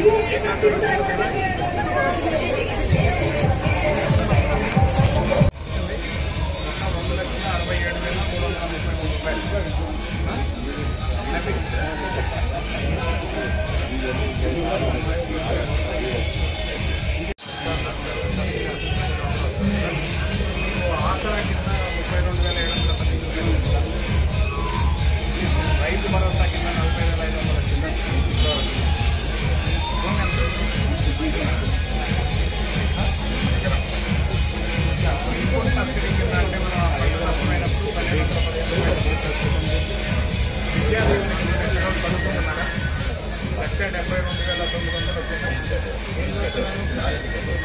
రెండు లక్షల అరవై ఏడు వేల మూడు వందల ముప్పై మూడు రూపాయలు ఆసరా కింద ముప్పై రెండు వేల ఏడు వందల పద్దెనిమిది రూపాయలు రైతు భరోసా కింద నలభై వేల ఐదు వందల కింద ఇంపోర్ట్ సబ్సిడీ కింద అంటే మనం ఐదు నష్టమైనప్పుడు పన్నెండు వందల పదిహేను రూపాయలు విద్యా దీవెన కింద పిల్లలు చదువుకుంటున్నారా లక్ష డెబ్బై రెండు వేల తొమ్మిది వందలు వచ్చింది ఏం చదువుతున్నారు?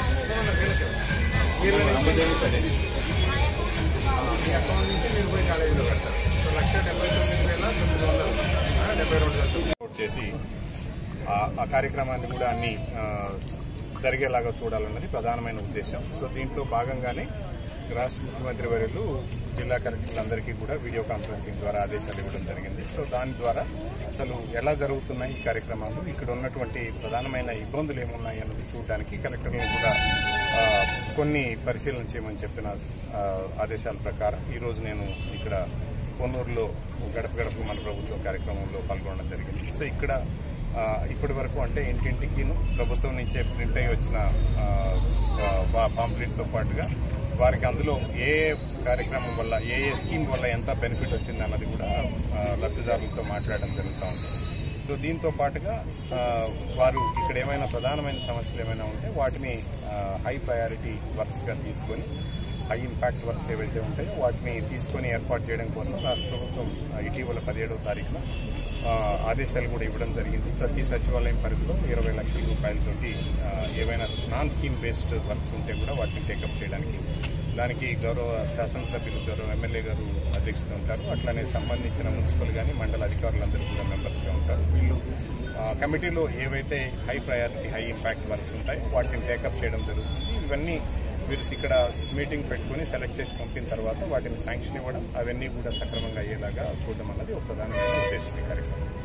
వీళ్ళని మీ అకౌంట్ నుంచి మీరు పోయి కాలేజీలో పెడతారు సో లక్ష డెబ్బై తొమ్మిది వేల తొమ్మిది వందలు ఆ, డెబ్బై రెండు లక్షలు సపోర్ట్ చేసి ఆ- ఆ కార్యక్రమాన్ని కూడా అన్ని ఆ, జరిగేలాగా చూడాలన్నది ప్రధానమైన ఉద్దేశం సో దీంట్లో భాగంగానే రాష్ట్ర ముఖ్యమంత్రి వర్యులు జిల్లా కలెక్టర్లందరికీ కూడా వీడియో కాన్ఫరెన్సింగ్ ద్వారా ఆదేశాలు ఇవ్వడం జరిగింది సో దాని ద్వారా అసలు ఎలా జరుగుతున్నాయి ఈ కార్యక్రమాలు ఇక్కడ ఉన్నటువంటి ప్రధానమైన ఇబ్బందులు ఏమున్నాయి అన్నది చూడడానికి కలెక్టర్లను కూడా ఆ, కొన్ని పరిశీలన చేయమని చెప్పిన ఆ, ఆదేశాల ప్రకారం ఈ రోజు నేను ఇక్కడ కొన్నూరులో గడప గడప మన ప్రభుత్వ కార్యక్రమంలో పాల్గొనడం జరిగింది సో ఇక్కడ ఆ, ఇప్పటి వరకు అంటే ఇంటింటికి ప్రభుత్వం నుంచే ప్రింట్ అయ్యి వచ్చిన పాంప్లెట్తో పాటుగా వారికి అందులో ఏ ఏ కార్యక్రమం వల్ల ఏ ఏ స్కీమ్ వల్ల ఎంత బెనిఫిట్ వచ్చింది అన్నది కూడా ఆ, లబ్ధిదారులతో మాట్లాడడం జరుగుతూ ఉంటుంది సో దీంతో పాటుగా ఆ, వారు ఇక్కడ ఏమైనా ప్రధానమైన సమస్యలు ఏమైనా ఉంటే వాటిని హై ప్రయారిటీ వర్క్స్గా తీసుకొని హై ఇంపాక్ట్ వర్క్స్ ఏవైతే ఉంటాయో వాటిని తీసుకొని ఏర్పాటు చేయడం కోసం రాష్ట్ర ప్రభుత్వం ఆ, ఇటీవల పదిహేడవ తారీఖున ఆ, ఆదేశాలు కూడా ఇవ్వడం జరిగింది ప్రతి సచివాలయం పరిధిలో ఇరవై లక్షల రూపాయలతోటి ఆ, ఏవైనా నాన్ స్కీమ్ బేస్డ్ వర్క్స్ ఉంటే కూడా వాటిని టేకప్ చేయడానికి దానికి గౌరవ శాసనసభ్యులు గౌరవ ఎమ్మెల్యే గారు అధ్యక్షత ఉంటారు అట్లానే సంబంధించిన మున్సిపల్ కానీ మండల అధికారులందరూ కూడా మెంబర్స్గా ఉంటారు వీళ్ళు ఆ, కమిటీలో ఏవైతే high priority high impact works ఉంటాయో వాటిని టేకప్ చేయడం జరుగుతుంది ఇవన్నీ వీరు ఇక్కడ మీటింగ్ పెట్టుకుని సెలెక్ట్ చేసి పంపిన తర్వాత వాటిని శాంక్షన్ ఇవ్వడం అవన్నీ కూడా సక్రమంగా అయ్యేలాగా చూడడం అన్నది ఒక ప్రధానమైన ఉద్దేశం ఈ కార్యక్రమం